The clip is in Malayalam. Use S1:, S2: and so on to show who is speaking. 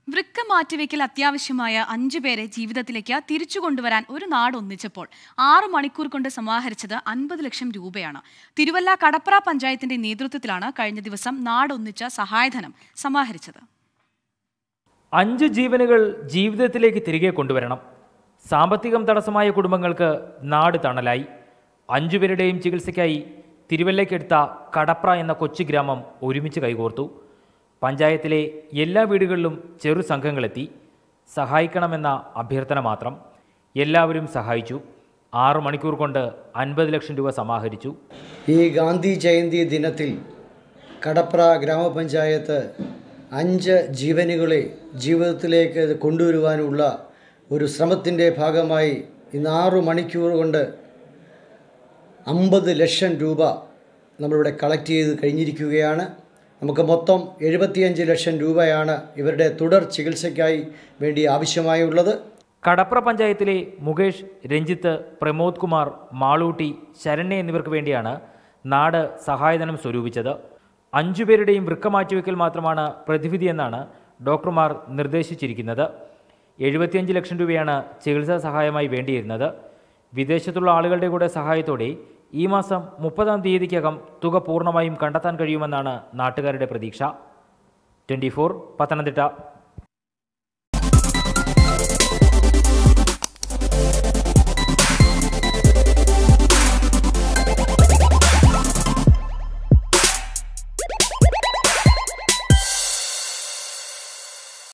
S1: വൃക്ക മാറ്റിവെക്കൽ അത്യാവശ്യമായ അഞ്ചു പേരെ ജീവിതത്തിലേക്ക് തിരിച്ചു കൊണ്ടുവരാൻ ഒരു നാട് ഒന്നിച്ചപ്പോൾ ആറു മണിക്കൂർ കൊണ്ട് സമാഹരിച്ചത് അൻപത് ലക്ഷം രൂപയാണ് തിരുവല്ല കടപ്ര പഞ്ചായത്തിന്റെ നേതൃത്വത്തിലാണ് കഴിഞ്ഞ ദിവസം നാടൊന്നിച്ച സഹായധനം സമാഹരിച്ചത്
S2: അഞ്ച് ജീവനുകൾ ജീവിതത്തിലേക്ക് തിരികെ കൊണ്ടുവരണം സാമ്പത്തികം തടസ്സമായ കുടുംബങ്ങൾക്ക് നാട് തണലായി അഞ്ചുപേരുടെയും ചികിത്സയ്ക്കായി തിരുവല്ലയ്ക്കടുത്ത കടപ്ര എന്ന കൊച്ചു ഗ്രാമം ഒരുമിച്ച് കൈകോർത്തു പഞ്ചായത്തിലെ എല്ലാ വീടുകളിലും ചെറു സംഘങ്ങളെത്തി സഹായിക്കണമെന്ന അഭ്യർത്ഥന മാത്രം എല്ലാവരും സഹായിച്ചു ആറു മണിക്കൂർ കൊണ്ട് അൻപത് ലക്ഷം രൂപ സമാഹരിച്ചു
S3: ഈ ഗാന്ധി ജയന്തി ദിനത്തിൽ കടപ്ര ഗ്രാമപഞ്ചായത്ത് അഞ്ച് ജീവനുകളെ ജീവിതത്തിലേക്ക് കൊണ്ടുവരുവാനുള്ള ഒരു ശ്രമത്തിൻ്റെ ഭാഗമായി ഇന്ന് ആറു മണിക്കൂർ കൊണ്ട് അമ്പത് ലക്ഷം രൂപ നമ്മളിവിടെ കളക്ട് ചെയ്ത് കഴിഞ്ഞിരിക്കുകയാണ് നമുക്ക് മൊത്തം എഴുപത്തിയഞ്ച് ലക്ഷം രൂപയാണ് ഇവരുടെ തുടർ ചികിത്സയ്ക്കായി വേണ്ടി ആവശ്യമായുള്ളത്
S2: കടപ്ര പഞ്ചായത്തിലെ മുകേഷ് രഞ്ജിത്ത് പ്രമോദ് കുമാർ മാളൂട്ടി ശരണ്യ എന്നിവർക്ക് വേണ്ടിയാണ് നാട് സഹായധനം സ്വരൂപിച്ചത് അഞ്ചുപേരുടെയും വൃക്ക മാറ്റിവെക്കൽ മാത്രമാണ് പ്രതിവിധി എന്നാണ് ഡോക്ടർമാർ നിർദ്ദേശിച്ചിരിക്കുന്നത് എഴുപത്തിയഞ്ച് ലക്ഷം രൂപയാണ് ചികിത്സാ സഹായമായി വേണ്ടിയിരുന്നത് വിദേശത്തുള്ള ആളുകളുടെ കൂടെ സഹായത്തോടെ ഈ മാസം മുപ്പതാം തീയതിക്കകം തുക പൂർണ്ണമായും കണ്ടെത്താൻ കഴിയുമെന്നാണ് നാട്ടുകാരുടെ പ്രതീക്ഷ ട്വൻറ്റി പത്തനംതിട്ട